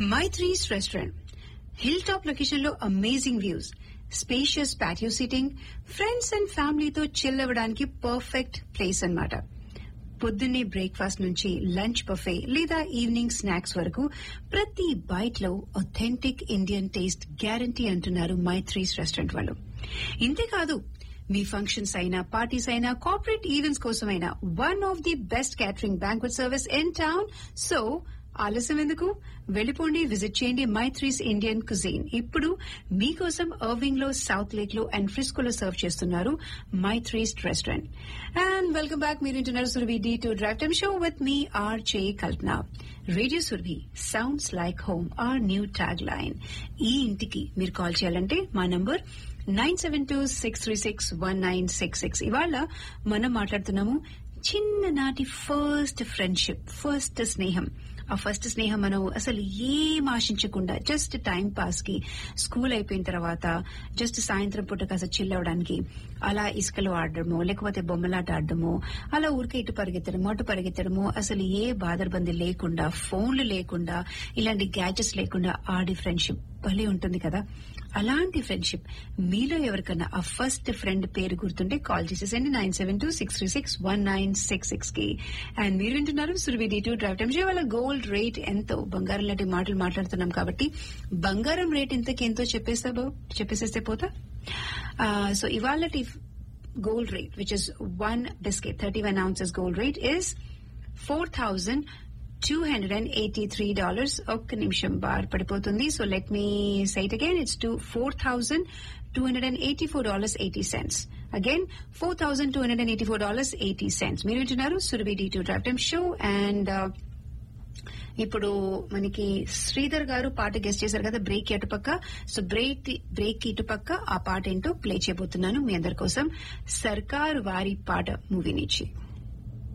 Maitri's restaurant hill top location లో amazing views spacious patio sitting friends and ఫ్యామిలీతో chill అవ్వడానికి perfect place అన్నమాట పొద్దున్నే బ్రేక్ఫాస్ట్ నుంచి లంచ్ బఫే లేదా ఈవినింగ్ స్నాక్స్ వరకు ప్రతి బైట్ లో ఒథెంటిక్ ఇండియన్ టేస్ట్ గ్యారంటీ అంటున్నారు మైత్రీస్ రెస్టారెంట్ వాళ్ళు ఇంతేకాదు మీ ఫంక్షన్స్ అయినా పార్టీస్ అయినా కార్పొరేట్ ఈవెంట్స్ కోసమైనా one of the best catering banquet service in town so ఆలస్యం ఎందుకు వెళ్ళిపోండి విజిట్ చేయండి మైత్రీస్ ఇండియన్ కుజీన్ ఇప్పుడు మీకోసం అర్వింగ్ లో సౌత్ లేక్ లో అండ్ ఫ్రిస్కోలో సర్వ్ చేస్తున్నారు Maithri's restaurant and welcome back మీరు వింటున్నారు Surabhi D to drive time show with me R J Kalpana radio Surabhi sounds like home our new tagline ఈ ఇంటికి మీరు కాల్ చేయాలంటే మా number nine seven two six three six one nine six six ఇవాళ మనం మాట్లాడుతున్నాము చిన్ననాటి ఫస్ట్ ఫ్రెండ్షిప్ ఫస్ట్ స్నేహం ఆ ఫస్ట్ స్నేహం మనం అసలు ఏం ఆశించకుండా జస్ట్ టైం పాస్ కి స్కూల్ అయిపోయిన తర్వాత జస్ట్ సాయంత్రం పూట కాస్త చిల్ అవడానికి అలా ఇసుకలో ఆడడము లేకపోతే బొమ్మలాట ఆడడము అలా ఊరికే ఇటు పరిగెత్తడము అటు పరిగెత్తడము అసలు ఏ బాదరబంది లేకుండా ఫోన్లు లేకుండా ఇలాంటి గ్యాజెట్స్ లేకుండా ఆడి ఫ్రెండ్షిప్ భలే ఉంటుంది కదా అలాంటి ఫ్రెండ్షిప్ మీలో ఎవరికన్నా ఆ ఫస్ట్ ఫ్రెండ్ పేరు గుర్తుంటే కాల్ చేసేసండి nine seven two six three six one nine six six కి అండ్ మీరు వింటున్నారు సురవి టూ డ్రైవ్ టైమ్ వాళ్ళ గోల్డ్ రేట్ ఎంతో బంగారం లాంటి మాటలు మాట్లాడుతున్నాం కాబట్టి బంగారం రేట్ ఇంతకి ఎంతో చెప్పేస్తా చెప్పేసేస్తే పోతా సో ఇవాళ gold rate which is one biscuit thirty one ounces gold rate is four thousand two hundred and eighty three dollars ఒక్క నిమిషం బార్ పడిపోతుంది so let me sight again it's to four thousand two hundred and eighty four dollars eighty cents again four thousand two hundred and eighty four dollars eighty cents మీరు వింటున్నారు Surabhi the to drive time show and ఇప్పుడు మనకి శ్రీధర్ గారు పాట guest చేశారు కదా break అటుపక్క so break break ఇటుపక్క ఆ పాట ఏంటో ప్లే చేయబోతున్నాను మీ అందరి కోసం సర్కార్ వారి పాట మూవీ నుంచి